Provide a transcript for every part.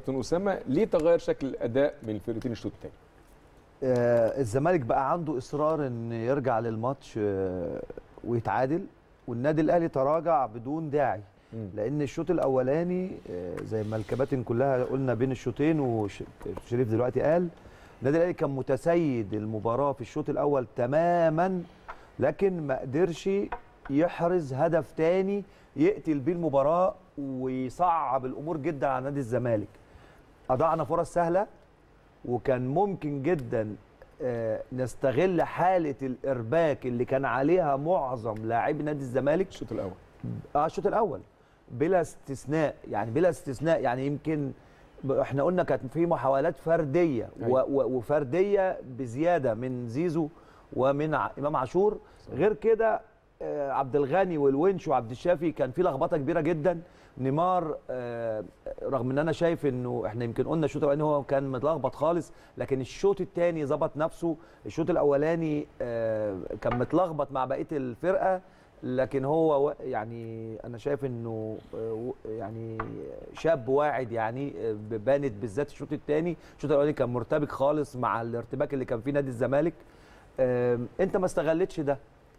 كابتن اسامه ليه تغير شكل الاداء من الفرقتين الشوط الثاني آه، الزمالك بقى عنده اصرار ان يرجع للماتش آه، ويتعادل والنادي الاهلي تراجع بدون داعي مم. لان الشوط الاولاني آه، زي ما الكباتن كلها قلنا بين الشوطين وشريف دلوقتي قال النادي الاهلي كان متسيد المباراه في الشوط الاول تماما لكن ما قدرش يحرز هدف تاني يقتل بيه المباراه ويصعب الامور جدا على نادي الزمالك اضعنا فرص سهله وكان ممكن جدا آه، نستغل حاله الارباك اللي كان عليها معظم لاعبي نادي الزمالك الشوط الاول اه الشوط الاول بلا استثناء يعني بلا استثناء يعني يمكن ب- احنا قلنا كانت في محاولات فرديه و أيوة. و وفرديه بزياده من زيزو ومن ع- امام عاشور غير كده آه، عبد الغني والونش وعبد الشافي كان في لخبطه كبيره جدا نيمار آه، رغم ان انا شايف انه احنا يمكن قلنا الشوط الاولاني هو كان متلخبط خالص لكن الشوط الثاني ظبط نفسه الشوط الاولاني آه، كان متلخبط مع بقيه الفرقه لكن هو و- يعني انا شايف انه آه، و- يعني شاب واعد يعني آه، بانت بالذات الشوط الثاني الشوط الاولاني كان مرتبك خالص مع الارتباك اللي كان فيه نادي الزمالك آم، انت ما استغلتش ده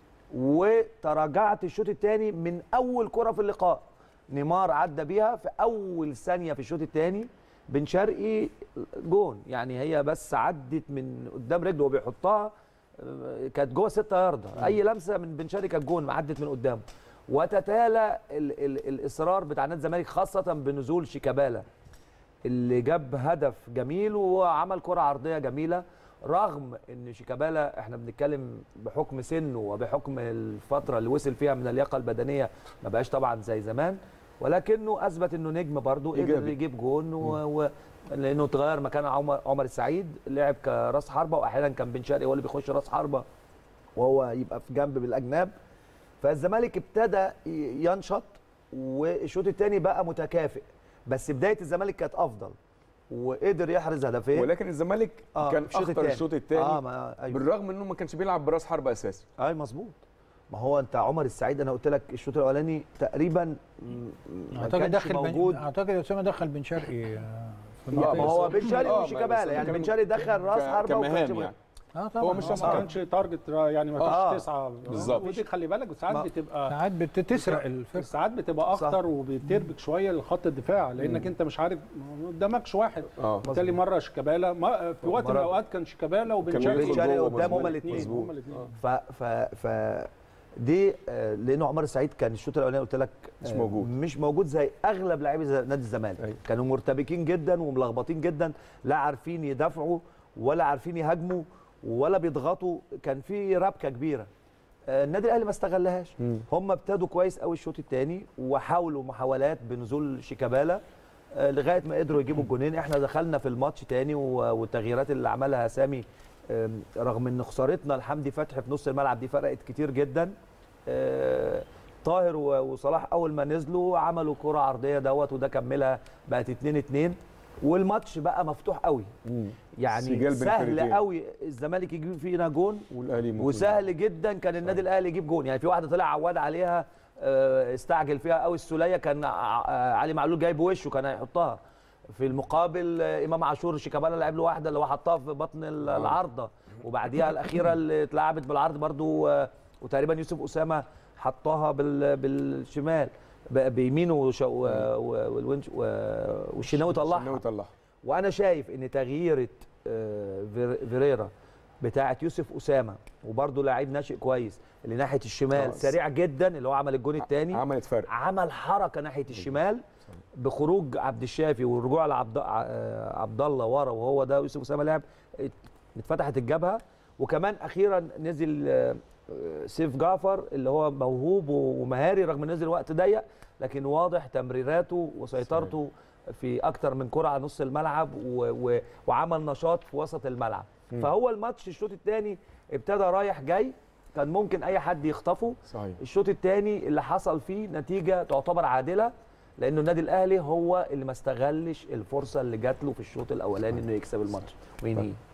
وتراجعت الشوط الثاني من اول كره في اللقاء نيمار عدى بيها في اول ثانيه في الشوط الثاني بن شرقي جون يعني هي بس عدت من قدام رجله وبيحطها آه، كانت جوه 6 ياردة اي لمسه من بن شرقي كانت جون عدت من قدامه وتتالى ال ال الاصرار بتاع نادي الزمالك خاصه بنزول شيكابالا اللي جاب هدف جميل وعمل كره عرضيه جميله رغم ان شيكابالا احنا بنتكلم بحكم سنه وبحكم الفتره اللي وصل فيها من اللياقه البدنيه ما بقاش طبعا زي زمان ولكنه اثبت انه نجم برضه قدر إيجابي. يجيب جون و... و... لانه اتغير مكان عمر عمر السعيد لعب كراس حربه واحيانا كان بن شرقي هو اللي بيخش راس حربه وهو يبقى في جنب بالاجناب فالزمالك ابتدى ي- ينشط والشوط الثاني بقى متكافئ بس بدايه الزمالك كانت افضل وقدر يحرز هدفين ولكن الزمالك آه، كان الشوط اخطر التاني. الشوط الثاني اه ما ايوه بالرغم انه ما كانش بيلعب براس حربه اساسي اي مظبوط ما هو انت عمر السعيد انا قلت لك الشوط الاولاني تقريبا م- ما اعتقد كانش دخل موجود بن... اعتقد اسامه دخل بن شرقي آه، في ما المنطقة. هو بس- بن شرقي آه، وشيكابالا بس يعني كان- بن شرقي دخل راس ك- حربه كمهام وكانش يعني اه طبعا هو مش آه، راس طبعاً. حربة. ما كانش تارجت يعني ما آه. كانش تسعه بالظبط. ودي خلي بالك ساعات ما- بتبقى ساعات بتسرق الفرقه ساعات بتبقى صح. اخطر وبتربك شويه لخط الدفاع لانك انت مش عارف ما قدامكش واحد اه بالتالي مره شيكابالا ما- في وقت من مرة- الاوقات كان شيكابالا وبن كان شرقي بيدخل بن شرقي جوه قدام مظبوط. هما الاثنين مظبوط. هما الاثنين ف ف ف دي آه، لانه عمر السعيد كان الشوط الاولاني قلت لك مش آه، موجود. مش موجود زي اغلب لاعبي زي- نادي الزمالك أيوة. كانوا مرتبكين جدا وملخبطين جدا لا عارفين يدافعوا ولا عارفين يهاجموا ولا بيضغطوا كان في ربكه كبيره آه، النادي الاهلي ما استغلهاش مم. هم ابتدوا كويس قوي الشوط الثاني وحاولوا محاولات بنزول شيكابالا آه، لغايه ما قدروا يجيبوا الجونين احنا دخلنا في الماتش تاني و- والتغييرات اللي عملها سامي آم، رغم ان خسارتنا لحمدي فتحي في نص الملعب دي فرقت كتير جدا آه، طاهر و- وصلاح اول ما نزلوا عملوا كره عرضيه دوت وده كملها بقت 2 2 والماتش بقى مفتوح قوي مم. يعني سجال بين سهل الفريقين. قوي الزمالك يجيب فينا جون والاهلي ممكن- وسهل جدا كان النادي الاهلي يجيب جون يعني في واحده طلع عواد عليها آه، استعجل فيها قوي السوليه كان ع- آه، علي معلول جايب وشه كان هيحطها في المقابل آه، امام عاشور شيكابالا لعب له واحده اللي هو حطها في بطن ال- العارضه وبعديها الاخيره اللي اتلعبت بالعرض برضو آه، وتقريبا يوسف اسامه حطها بال بالشمال ب- بيمينه وش- و- و- والونش و- والشناوي طلعها الشناوي طلعها وانا شايف ان تغييره آه، فير- فيريرا بتاعه يوسف اسامه وبرده لعيب ناشئ كويس اللي ناحيه الشمال آه، سريع جدا اللي هو عمل الجون الثاني عملت فرق عمل حركه ناحيه الشمال بخروج عبد الشافي والرجوع لعبد آه، عبد الله ورا وهو ده يوسف اسامه لعب ات- اتفتحت الجبهه وكمان اخيرا نزل آه، آه، سيف جعفر اللي هو موهوب ومهاري رغم نزل وقت ضيق لكن واضح تمريراته وسيطرته في اكتر من كره على نص الملعب و و وعمل نشاط في وسط الملعب فهو الماتش الشوط الثاني ابتدى رايح جاي كان ممكن اي حد يخطفه صحيح الشوط الثاني اللي حصل فيه نتيجه تعتبر عادله لانه النادي الاهلي هو اللي ما استغلش الفرصه اللي جات له في الشوط الاولاني انه يكسب الماتش وينهيه